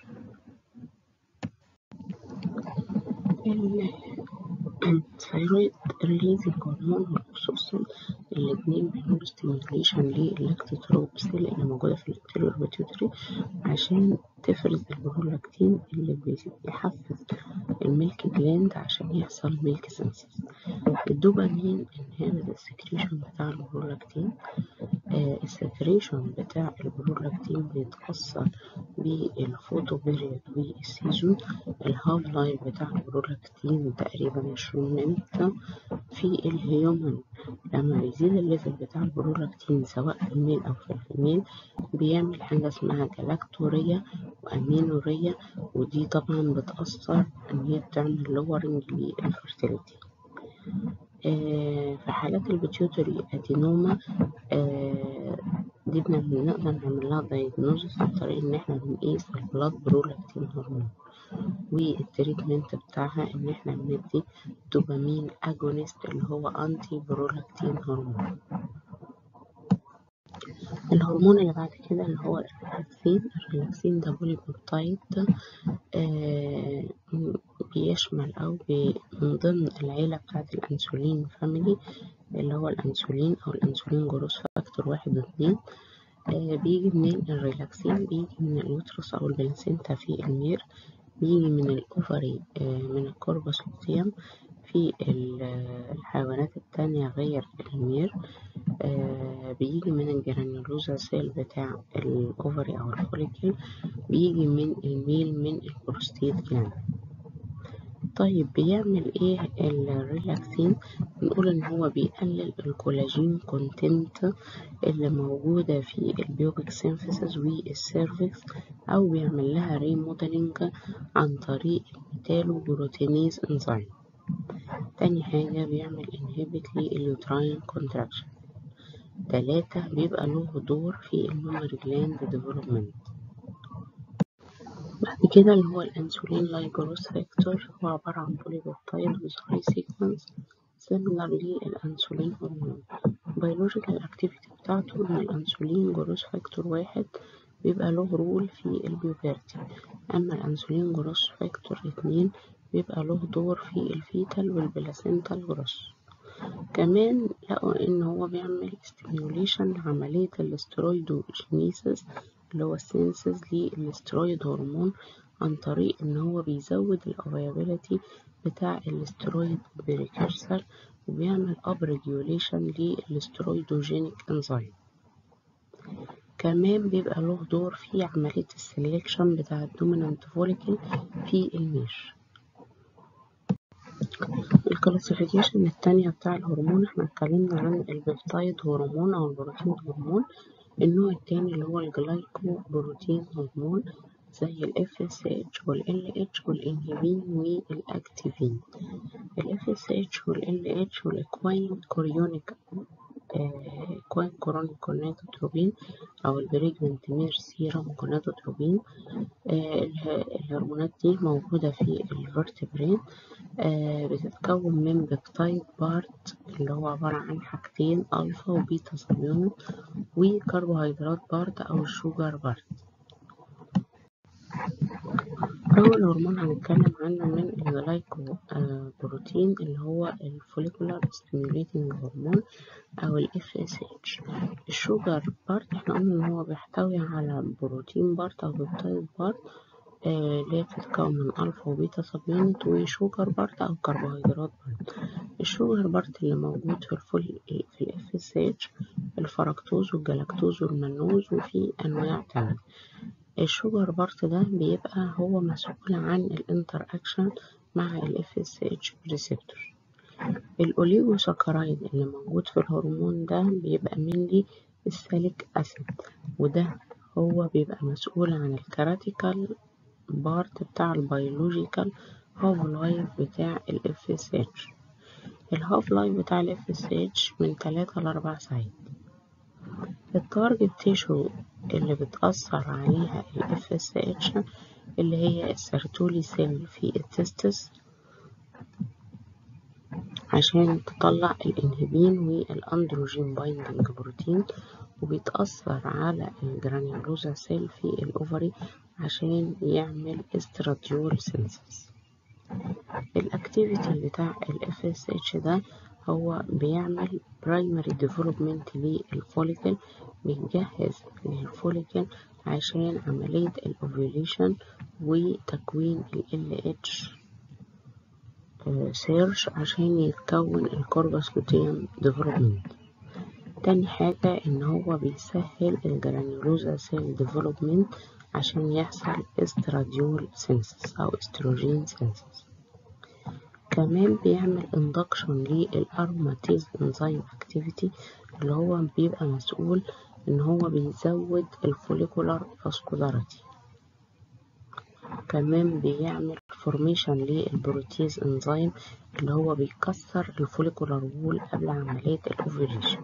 الثايرويد ريليزنج هرمون والأكسوسين الاتنين بيعملوا ستيميوليشن للاكتوتروبس اللي موجودة في الانتيريور بيتيوتري عشان تفرز البرولاكتين اللي بيحفز الميلك جلاند عشان يحصل ميلك سنسس الدوبامين انهبت السكريشن بتاع البرولاكتين آه السكريشن بتاع البرولاكتين بيتأثر بالفوتو بيريود والسيزون الهاف لايف بتاع البرولاكتين تقريبا عشرين مينت في الهيومن لما بيزيد الليفل بتاع البرولاكتين سواء في الميل أو في الفيميل بيعمل حاجة اسمها جلاكتورية وأمينورية ودي طبعا بتأثر إن هي بتعمل لورنج للفرتيليتي آه في حالات البيتيوتري أدينوما آه دي بنقدر نعمل لها دايجنوزس عن طريق إن إحنا بنقيس البلاد برولاكتين هرمون والتريتمنت بتاعها إن إحنا بندي دوبامين أجونست اللي هو أنتي برولاكتين هرمون الهرمون اللي بعد كده اللي هو الريلاكسين الريلاكسين ده بولي بيبتايد آه بيشمل أو بي من ضمن العيلة بتاعة الأنسولين فاميلي اللي هو الأنسولين أو الأنسولين جروس فاكتور واحد واتنين آه بيجي منين الريلاكسين بيجي من اليوترس أو البلاسينتا في المير بيجي من الأوفري آه من الكوربس لوتيوم في الحيوانات التانية غير المير آه بيجي من الجرانيولوزا سيل بتاع الأوفري أو الفوليكل بيجي من الميل من البروستيت جلاند طيب بيعمل ايه الريلاكسين بنقول ان هو بيقلل الكولاجين كونتنت اللي موجودة في البيوبيك سينثيسيس والسيرفكس او بيعمل لها ريموديلنج عن طريق الميتالو بروتينيز انزيم تاني حاجة بيعمل انهبت لليوتراين كونتراكشن تلاتة بيبقى له دور في الميموري جلاند ديفلوبمنت بعد كده اللي هو الانسولين لايجروس فاكتور هو عبارة عن بوليبيبتايد with high sequence similar للأنسولين هرمون biological activity بتاعته إن الأنسولين جروس فاكتور واحد بيبقى له رول في البيوبرتي أما الأنسولين جروس فاكتور اتنين بيبقى له دور في الفيتال والبلاسينتال جروس كمان لقوا إن هو بيعمل stimulation لعملية الاسترويدوجينيسيس اللي هو السينسز للاسترويد هرمون عن طريق ان هو بيزود الافيابيليتي بتاع الاسترويد بريكرسر وبيعمل اب ريجوليشن للاسترويدوجينيك انزيم كمان بيبقى له دور في عملية السليكشن بتاع الدومينانت فوليكل في المير الكلاسيفيكيشن التانية بتاع الهرمون احنا اتكلمنا عن البيبتايد هرمون او البروتين هرمون النوع التاني اللي هو الجلايكو بروتين هرمون زي ال FSH وال LH والانهبين والاكتيفين ال FSH وال LH والاكواين كوريونيك كوين كورونيك كوناتوتروبين او البريجننت مير سيرم كوناتوتروبين آه الهرمونات دي موجودة في الفرتبرين آه بتتكون من بيبتايد بارت اللي هو عبارة عن حاجتين ألفا وبيتا صابيونت وكربوهيدرات بارت أو الشوجر بارت أول هرمون هنتكلم عنه من الجلايكو آه بروتين اللي هو الفوليكولار ستيميوليتنج هرمون أو ال FSH الشوجر بارت احنا قلنا إن هو بيحتوي على بروتين بارت أو بيبتايد بارت آه اللي هي بتتكون من ألفا وبيتا صابيونت وشوجر بارت أو كربوهيدرات بارت الشوجر بارت اللي موجود في الفول في ال FSH الفركتوز والجلاكتوز والمنوز وفي أنواع تانية الشوجر بارت ده بيبقى هو مسؤول عن الانتر اكشن مع ال FSH ريسبتور الاوليجوساكرايد اللي موجود في الهرمون ده بيبقى منلي الساليك اسيد وده هو بيبقى مسؤول عن الكراتيكال بارت بتاع البيولوجيكال هاف لايف بتاع ال FSH الهاف لايف بتاع ال FSH من 3 ل 4 ساعات التارجت تيشو اللي بتأثر عليها ال FSH اللي هي السيرتولي سيل في التستس عشان تطلع الانهبين والاندروجين بايندنج بروتين وبيتأثر على الجرانيولوزا سيل في الأوفري عشان يعمل استراديول سينسس الاكتيفيتي بتاع ال FSH ده هو بيعمل برايمري ديفلوبمنت للفوليكل بيجهز للفوليكل عشان عملية الأوفيوليشن وتكوين ال LH سيرش عشان يتكون الكوربس لوتيوم ديفلوبمنت تاني حاجة إن هو بيسهل الجرانيولوزا سيل ديفلوبمنت عشان يحصل استراديول سينسس أو استروجين سينسس كمان بيعمل اندكشن للأروماتيز انزيم اكتيفيتي اللي هو بيبقى مسؤول إن هو بيزود الفوليكولار فاسكولاريتي كمان بيعمل فورميشن للبروتيز انزيم اللي هو بيكسر الفوليكولار وول قبل عملية الأوفيليشن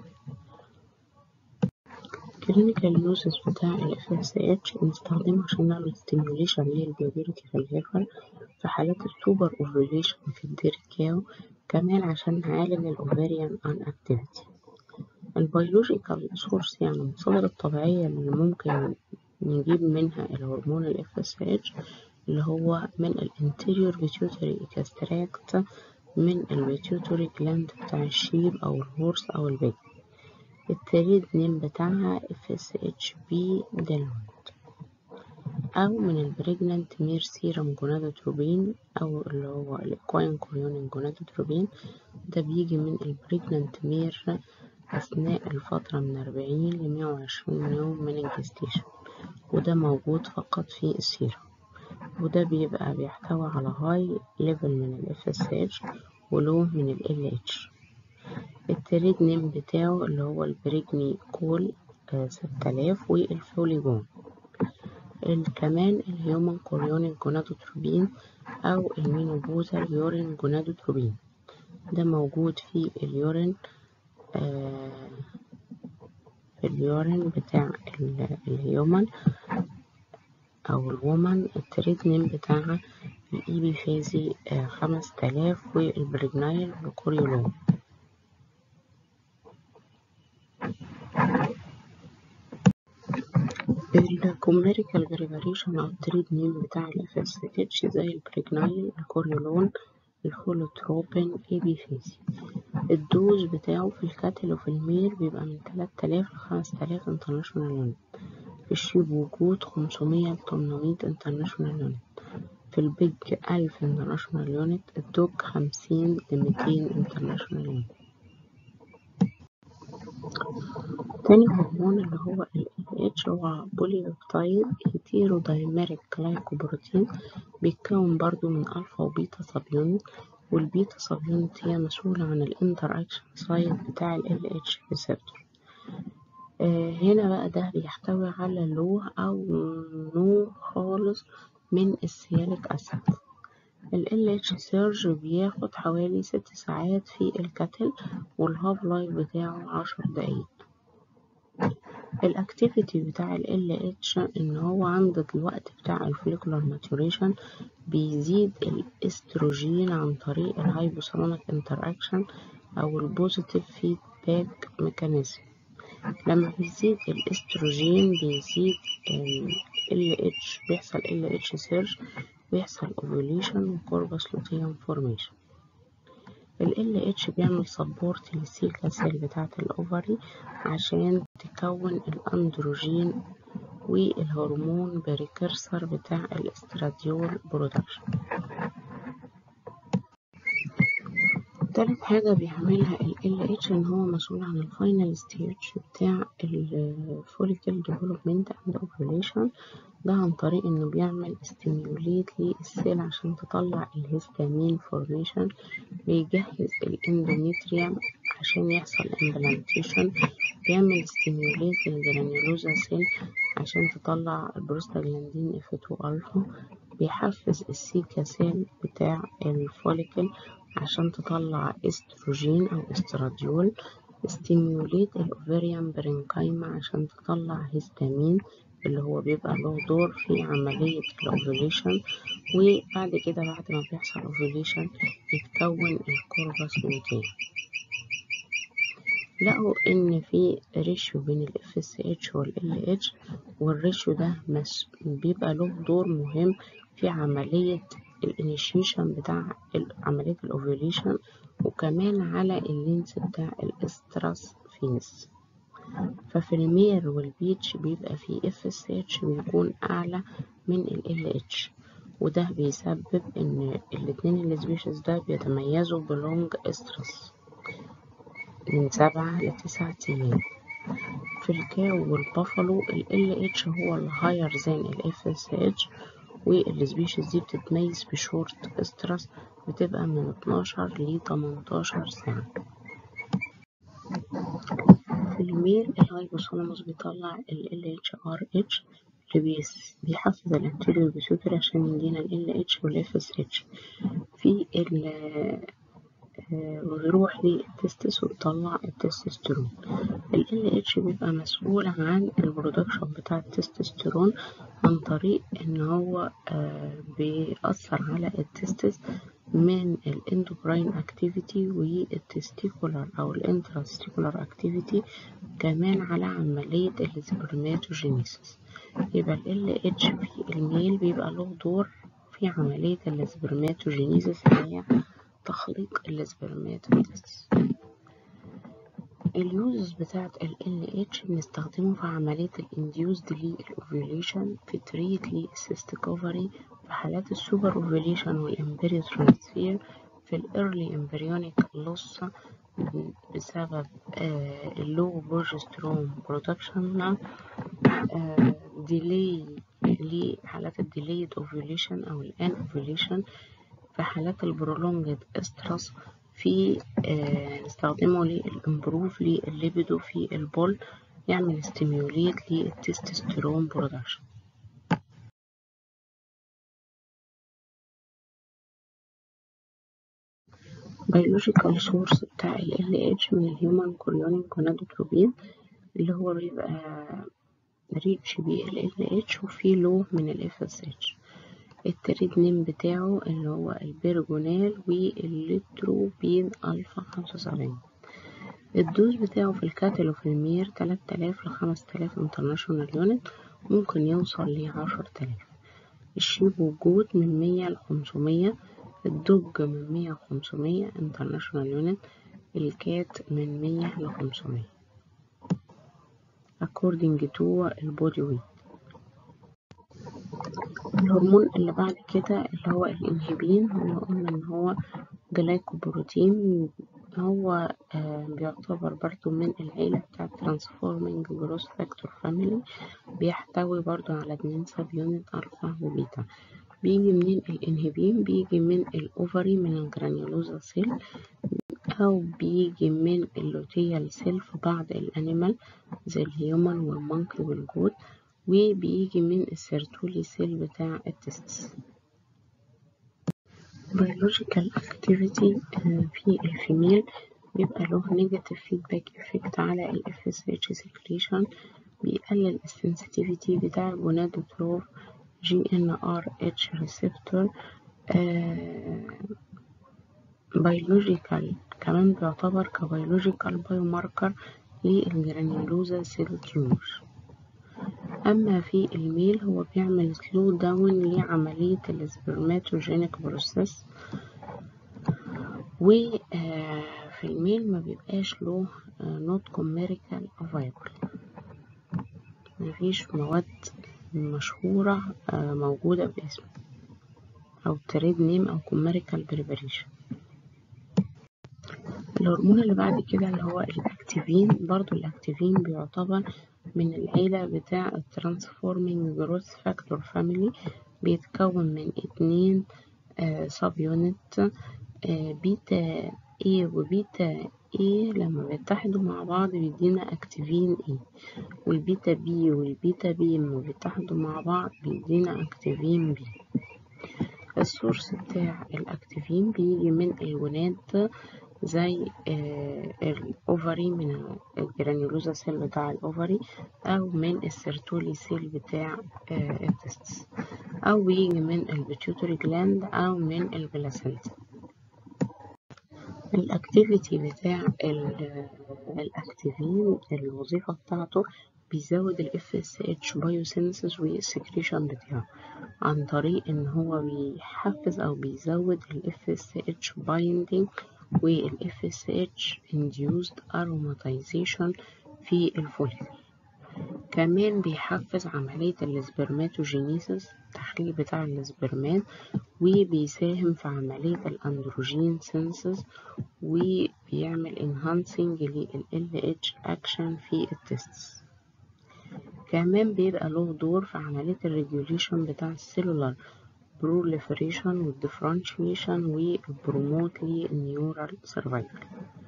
كلينيكال يوزز بتاع ال FSH بنستخدمه عشان نعمل ستيميوليشن للبيوبيرتي في الهيفر في حالات السوبر اوفيليشن في الديركاو كمان عشان نعالج الأوفيريان ان اكتيفيتي البيولوجيكال سورس يعني المصادر الطبيعية اللي ممكن نجيب منها الهرمون ال FSH اللي هو من الانتيريور بيتيوتري اكستراكت من البيتيوتري جلاند بتاع الشيب أو الهورس أو البيج التريد نيم بتاعها FSHB ديلونت أو من البريجنانت مير سيرم جونادوتروبين أو اللي هو الإكواين كوريونين جونادوتروبين ده بيجي من البريجنانت مير أثناء الفترة من أربعين لمية وعشرين يوم من الجستيشن وده موجود فقط في السيرم وده بيبقى بيحتوي على هاي ليفل من ال FSH ولو من ال LH التريد نيم بتاعه اللي هو البريجني كول ستة آلاف والفوليجون كمان الهيومن كوريونين جونادوتروبين أو المينوبوزال يورين جونادوتروبين ده موجود في اليورين آه في اليورين بتاع الهيومن أو الومن التريد نيم بتاعها الإيبي فازي خمس تلاف والبريجنايل والكوريولون الكوميريكال بريباريشن أو التريد نيم بتاع ال FSH زي البريجنايل الكوريولون الفولوتروبين إيبي فازي الدوز بتاعه في الكاتل وفي الميل بيبقى من 3000 ل 5000 انترناشونال يونت في الشيب وجود 500 ل 800 انترناشونال يونت في البيج 1000 انترناشونال يونت الدوج 50 ل 200 انترناشونال يونت تاني هرمون اللي هو ال LH هو بولي بيبتايد هيتيرو دايميريك جلايكوبروتين بيتكون برضو من ألفا وبيتا سب يونت والبيتا سب يونت هي مسؤولة عن الانتر اكشن سايت بتاع ال LH ريسبتور آه هنا بقى ده بيحتوي على لو أو نو خالص من السياليك أسيد ال LH سيرج بياخد حوالي ست ساعات في الكتل والهاف لايف بتاعه عشر دقايق الاكتيفيتي بتاع ال LH ان هو عند الوقت بتاع الفوليكولار ماتوريشن بيزيد الاستروجين عن طريق الهايبوثالاميك انتر اكشن او البوزيتيف فيدباك ميكانيزم لما بيزيد الاستروجين بيزيد ال LH بيحصل LH سيرج بيحصل اوفيوليشن وكوربس لوتيوم فورميشن ال LH بيعمل سبورت للسيكلا سيل بتاعة الأوفري عشان تكون الأندروجين والهرمون بريكرسر بتاع الاستراديول برودكشن تالت حاجة بيعملها ال LH إن هو مسؤول عن الفاينل ستيج بتاع ال follicle development and ovulation ده عن طريق إنه بيعمل stimulate للسيل عشان تطلع الهستامين formation بيجهز الاندوميتريوم عشان يحصل implantation بيعمل stimulate للجرانيولوزا سيل عشان تطلع البروستاجلاندين F2 ألفا بيحفز السيكا سيل بتاع الفوليكل عشان تطلع استروجين أو استراديول ستيميوليت الأوفريان برينكايما عشان تطلع هستامين اللي هو بيبقى له دور في عملية الأوفيليشن وبعد كده بعد ما بيحصل أوفيليشن يتكون الكوربس لوتين لقوا إن في ريشيو بين ال FSH وال LH والريشيو ده مس بيبقى له دور مهم في عملية الانيشيشن بتاع عملية الأوفيليشن وكمان على اللينس بتاع الاستراس فينس ففي المير والبيتش بيبقى في FSH بيكون أعلى من ال LH وده بيسبب إن الاتنين السبيشيز ده بيتميزوا بلونج استرس من سبعة لتسعة أيام في الكاو والبافالو ال LH هو الهاير زان ال FSH والسبيشيز دي بتتميز بشورت استرس بتبقى من 12 ل 18 ساعة في الميل الهايبوثالاموس بيطلع ال LHRH اللي بيحفز الانتيريور بيسوتري عشان يدينا ال LH وال FSH في ال ويروح للتستس ويطلع التستوستيرون ال LH بيبقى مسؤول عن البرودكشن بتاع التستوستيرون عن طريق ان هو بيأثر على التستس من الاندوكراين اكتيفيتي والتستيكولار او الانتراستيكولار اكتيفيتي كمان على عملية السبرماتوجينيسيس يبقى ال LH في الميل بيبقى له دور في عملية السبرماتوجينيسيس اللي هي تخليق السبرماتوزس اليوزز بتاعت ال LH بنستخدمه في عملية الانديوزد للأوفيوليشن في تريت للسيست كوفري في حالات السوبر أوفيوليشن والإمبريو ترانسفير في الإيرلي إمبريونيك لوس بسبب اللو بروجسترون برودكشن ديلي لحالات الديليد أوفيوليشن أو الان أوفيوليشن في حالات البرولونجد استرس في آه نستخدمه للإمبروف للليبيدو في البول يعمل ستيميوليت للتستوستيرون برودكشن بيولوجيكال سورس بتاع ال LH من الهيومن كوريونين كونادوتروبين اللي هو بيبقى ريتش بي ال LH وفيه لو من ال FSH التريد نيم بتاعه اللي هو البيرجونال والليتروبين ألفا خمسة وسبعين الدوز بتاعه في الكاتل وفي المير تلات آلاف لخمس تلاف انترناشونال يونت ممكن يوصل لعشر تلاف الشيب والجود من مية لخمسمية الدوج من مية لخمسمية انترناشونال يونت الكات من مية لخمسمية according to البودي ويت الهرمون اللي بعد كده اللي هو الانهبين هو قلنا ان هو جلايكوبروتين هو آه بيعتبر برضو من العيلة بتاع ترانسفورمينج جروس فاكتور فاميلي بيحتوي برضو على اتنين سب يونت الفا وبيتا بيجي منين الانهبين بيجي من الاوفري من الجرانيولوزا سيل او بيجي من اللوتيال سيل في بعض الانيمال زي الهيومن والمونكي والجود وبيجي من السيرتولي سيل بتاع التستس biological activity في الفيميل بيبقى له negative feedback effect على ال FSH secretion بيقلل السنسيتيفيتي بتاع الجونادوتروف GnRH receptor biological كمان بيعتبر كبيولوجيكال بايوماركر للجرانيولوزا سيل تيومر أما في الميل هو بيعمل سلو داون لعملية السبرماتوجينيك بروسيس وفي الميل ما بيبقاش له نوت كوميريكال افايبل مفيش مواد مشهورة موجودة باسمه أو تريد نيم أو كوميريكال بريبريشن الهرمون اللي بعد كده اللي هو الاكتيفين برضو الاكتيفين بيعتبر من العيلة بتاع الترانسفورمينج جروث فاكتور فاميلي بيتكون من اتنين سب يونت بيتا A وبيتا A لما بيتحدوا مع بعض بيدينا اكتيفين A والبيتا B والبيتا B لما بيتحدوا مع بعض بيدينا اكتيفين B السورس بتاع الاكتيفين بيجي من الجونات زي الاوفري من الجرانيولوزا سيل بتاع الاوفري او من السيرتولي سيل بتاع التستس او بيجي من البيتيوتري جلاند او من البلاسنتا الاكتيفيتي بتاع الاكتيفين الوظيفة بتاعته بيزود ال FSH بايوسينسز والسكريشن بتاعه عن طريق ان هو بيحفز او بيزود ال FSH binding وال FSH induced aromatization في الفوليكل كمان بيحفز عملية السبرماتوجينيسيس التحليل بتاع السبرمات وبيساهم في عملية الأندروجين سينسز وبيعمل enhancing لل LH action في التستس كمان بيبقى له دور في عملية الريجوليشن بتاع السيلولار proliferation والديفرنشيشن والبروموت للنيورال سيرفايفل